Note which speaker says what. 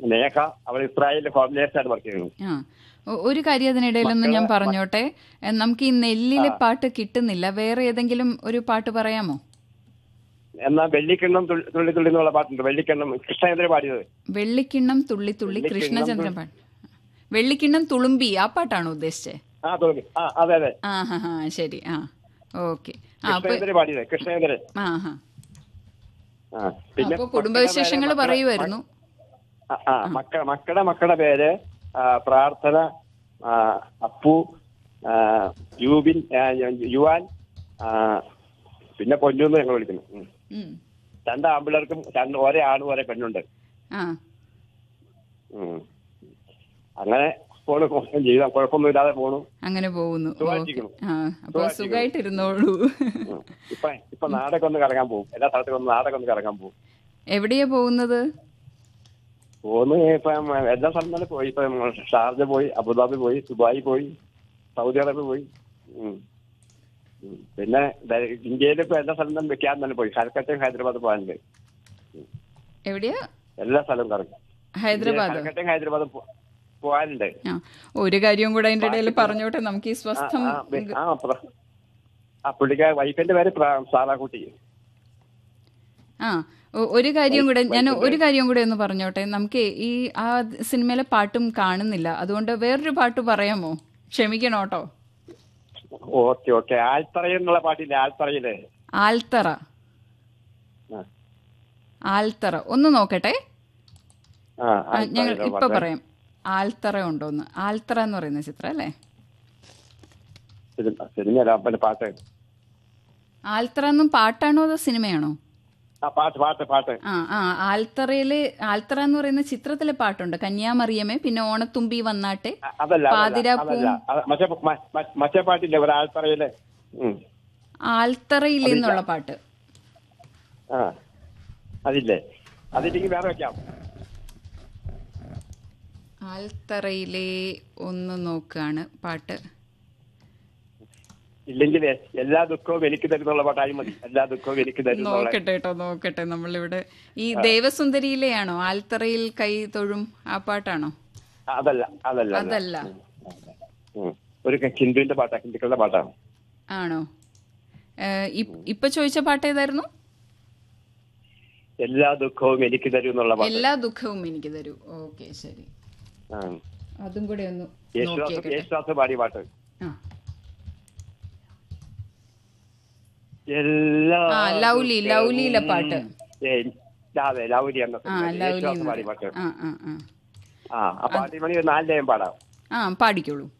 Speaker 1: നേഹ അവർ ഇസ്രായേലിലെ ഹോംലേഴ്സായിട്ട് വർക്ക് ചെയ്യുന്നു
Speaker 2: ആ ഒ- ഒരു കാര്യം അതിനിടയിലൊന്ന് ഞാൻ പറഞ്ഞോട്ടെ എ, നമുക്ക് ഈ നെല്ലിലെ പാട്ട് കിട്ടുന്നില്ല വേറെ ഏതെങ്കിലും ഒരു പാട്ട് പറയാമോ
Speaker 1: എന്നാൽ വെള്ളിക്കിണ്ണം തുള്ളി തുള്ളി തുള്ളി എന്നുള്ള പാട്ടുണ്ട് വെള്ളിക്കിണ്ണം കൃഷ്ണേന്ദ്ര പാടിയത്
Speaker 2: വെള്ളിക്കിണ്ണം തുള്ളി തുള്ളി കൃഷ്ണചന്ദ്രൻ പാട്ട് വെള്ളിക്കിണ്ണം തുളുമ്പി ആ പാട്ടാണോ ഉദ്ദേശിച്ചത്
Speaker 1: ആ തുള്ളി ആ അതെ അതെ
Speaker 2: ആ ഹാ ഹാ ശരി ആ ഓക്കെ ആ അപ്പൊ
Speaker 1: കൃഷ്ണേന്ദ്ര പാടിയത് കൃഷ്ണേന്ദ്രൻ
Speaker 2: ആ ഹാ
Speaker 1: ആ പിന്നെ
Speaker 2: അപ്പൊ കുടുംബവിശേഷങ്ങൾ
Speaker 1: മക്കളുടെ പേര്
Speaker 2: പറയുമായിരുന്നു
Speaker 1: ആ, ആ മക്ക മക്കളുടെ മക്കളുടെ പേര് ആ, പ്രാർത്ഥന ആ, അപ്പു ആ, യൂബിൻ ആ, യുവാൻ ആ, പിന്നെ പൊന്നൂന്ന് ഞങ്ങൾ വിളിക്കുന്നു ഉം.
Speaker 2: ഉം.
Speaker 1: രണ്ട് ആമ്പിള്ളേർക്കും രണ്ട് ഒരേ ആണും ഒരേ പെണ്ണുണ്ട്
Speaker 2: ആ
Speaker 1: ഉം. അങ്ങനെ പോണു ജീവിതം കുഴപ്പമൊന്നുമില്ലാതെ പോണു
Speaker 2: അങ്ങനെ പോകുന്നു ഓക്കെ
Speaker 1: സുഖമായിട്ടിരിക്കുന്നു.
Speaker 2: ആ അപ്പൊ സുഖമായിട്ടിരുന്നോളൂ
Speaker 1: ഉം. ഇപ്പൊ ഇപ്പൊ നാടൊക്കെ ഒന്ന് കറങ്ങാൻ പോകും എല്ലാ സ്ഥലത്തും ഒന്ന് നാടൊക്കെ ഒന്ന് കറങ്ങാൻ പോകും
Speaker 2: എവിടെയാ പോകുന്നത്
Speaker 1: പോന്ന് ഇപ്പം എല്ലാ സ്ഥലം തന്നെ പോയി ഇപ്പം ഷാർജ പോയി അബുദാബി പോയി ദുബായി പോയി സൗദി അറേബ്യ പോയി ഉം. ഉം. പിന്നെ ഡ- ഇന്ത്യയിൽ ഇപ്പൊ എല്ലാ സ്ഥലം തന്നെ വെക്കാൻ തന്നെ പോയി കൽക്കട്ടയും ഹൈദരാബാദ് പോകാനുണ്ട്
Speaker 2: എവിടെയാ
Speaker 1: എല്ലാ സ്ഥലവും കറങ്ങും
Speaker 2: ഹൈദരാബാദ്
Speaker 1: കൽക്കട്ടയും ഹൈദരാബാദ് പോ- പോകാനുണ്ട്
Speaker 2: ആ ഒരു കാര്യം കൂടെ അതിന്റെ ഇടയിൽ പറഞ്ഞോട്ടെ നമുക്ക് ഈ
Speaker 1: ആ,
Speaker 2: സ്വസ്ഥം
Speaker 1: ആ, വെ- ആ പ്ര- ആ പുള്ളിക്കാർ വൈഫിന്റെ പേര് പ്ര- സാറാക്കുട്ടി
Speaker 2: ആ ഒ- ഒരു കാര്യം കൂടെ ഞാൻ ഒരു കാര്യം കൂടെ ഒന്ന് പറഞ്ഞോട്ടെ നമുക്ക് ഈ ആ സിനിമയിലെ പാട്ടും കാണുന്നില്ല അതുകൊണ്ട് വേറൊരു പാട്ട് പറയാമോ ക്ഷമിക്കണം കേട്ടോ
Speaker 1: ഓക്കെ ഓക്കെ ആൽത്തറയിൽ എന്നുള്ള പാട്ടില്ലേ ആൽത്തറയില്
Speaker 2: ആൽത്തറ
Speaker 1: ആ,
Speaker 2: ആൽത്തറ ഒന്ന് നോക്കട്ടെ
Speaker 1: ആ,
Speaker 2: ആ, ഞങ്ങൾ
Speaker 1: ആൽത്തറയിലുള്ള
Speaker 2: ഇപ്പൊ
Speaker 1: പാട്ട്.
Speaker 2: പറയാം ആൽത്തറ ഉണ്ടോന്ന് ആൽത്തറ എന്ന് പറയുന്ന ചിത്രം അല്ലേ
Speaker 1: സിനിമ സിനിമയല്ല പിന്നെ പാട്ട്
Speaker 2: ആൽത്തറ എന്നും പാട്ടാണോ അതോ സിനിമയാണോ
Speaker 1: ആ പാട്ട് പാട്ട് പാട്ട്
Speaker 2: ആ ആ ആൽത്തറയില് ആൽത്തറ എന്ന് പറയുന്ന ചിത്രത്തിലെ പാട്ടുണ്ട് കന്യാമറിയമേ പിന്നെ ഓണത്തുമ്പി വന്നാട്ടെ
Speaker 1: അ- അതല്ല അതല്ല,
Speaker 2: പാതിരാപ്പൂ
Speaker 1: അതല്ല അത് മറ്റേ മ- മ- മറ്റേ പാട്ടില്ലേ ഒരു ആൽത്തറയില് ഉം.
Speaker 2: ആൽത്തറയിൽ എന്നുള്ള പാട്ട്
Speaker 1: ആ അതില്ലേ അതില്ലെങ്കിൽ വേറെ വെക്കാം
Speaker 2: ആൽത്തറയിലെ ഒന്ന് നോക്കുകയാണ് പാട്ട്
Speaker 1: ഇല്ലെങ്കിൽ എല്ലാ ദുഃഖവും എനിക്ക് തരുന്നുള്ള പാട്ടായി മതി എല്ലാ ദുഃഖവും എനിക്ക് തരുന്നുള്ള
Speaker 2: നോക്കട്ടെ കേട്ടോ നോക്കട്ടെ നമ്മളിവിടെ ഈ ദേവസുന്ദരിയിലെയാണോ ആൽത്തറയിൽ കൈ തൊഴും ആ പാട്ടാണോ
Speaker 1: അതല്ല അതല്ല അല്ല.
Speaker 2: അതല്ല
Speaker 1: ഉം. ഒരു ഹിന്ദുവിന്റെ പാട്ടാ ഹിന്ദുക്കളുടെ പാട്ടാണ്
Speaker 2: ആണോ ഏഹ്, ഇപ്- ഇപ്പൊ ചോദിച്ച പാട്ട് ഏതായിരുന്നു
Speaker 1: എല്ലാ ദുഃഖവും എനിക്ക് തരൂ എന്നുള്ള പാട്ട്
Speaker 2: എല്ലാ ദുഃഖവും എനിക്ക് തരൂ ഓക്കെ ശരി
Speaker 1: ആ.
Speaker 2: അതും കൂടെ ഒന്ന്
Speaker 1: യേശുദാസ്
Speaker 2: നോക്കിയേക്കട്ടെ
Speaker 1: യേശുദാസ് പാടിയ പാട്ട്
Speaker 2: ആ
Speaker 1: എല്ലാ
Speaker 2: ആ, ലൗലി, ലൗലിയിലെ പാട്ട്.
Speaker 1: ഏ, അതെ ലൗലി എന്ന
Speaker 2: ആ
Speaker 1: സിനിമയിൽ
Speaker 2: ലൗലി
Speaker 1: യേശുദാസ്
Speaker 2: എന്ന്
Speaker 1: പാടിയ
Speaker 2: പറയും.
Speaker 1: പാട്ട്
Speaker 2: ആ ആ ആ
Speaker 1: ആ ആ പാട്ട് മണി ഒരു നാല് ലയം പാടാം
Speaker 2: ആ പാടിക്കോളൂ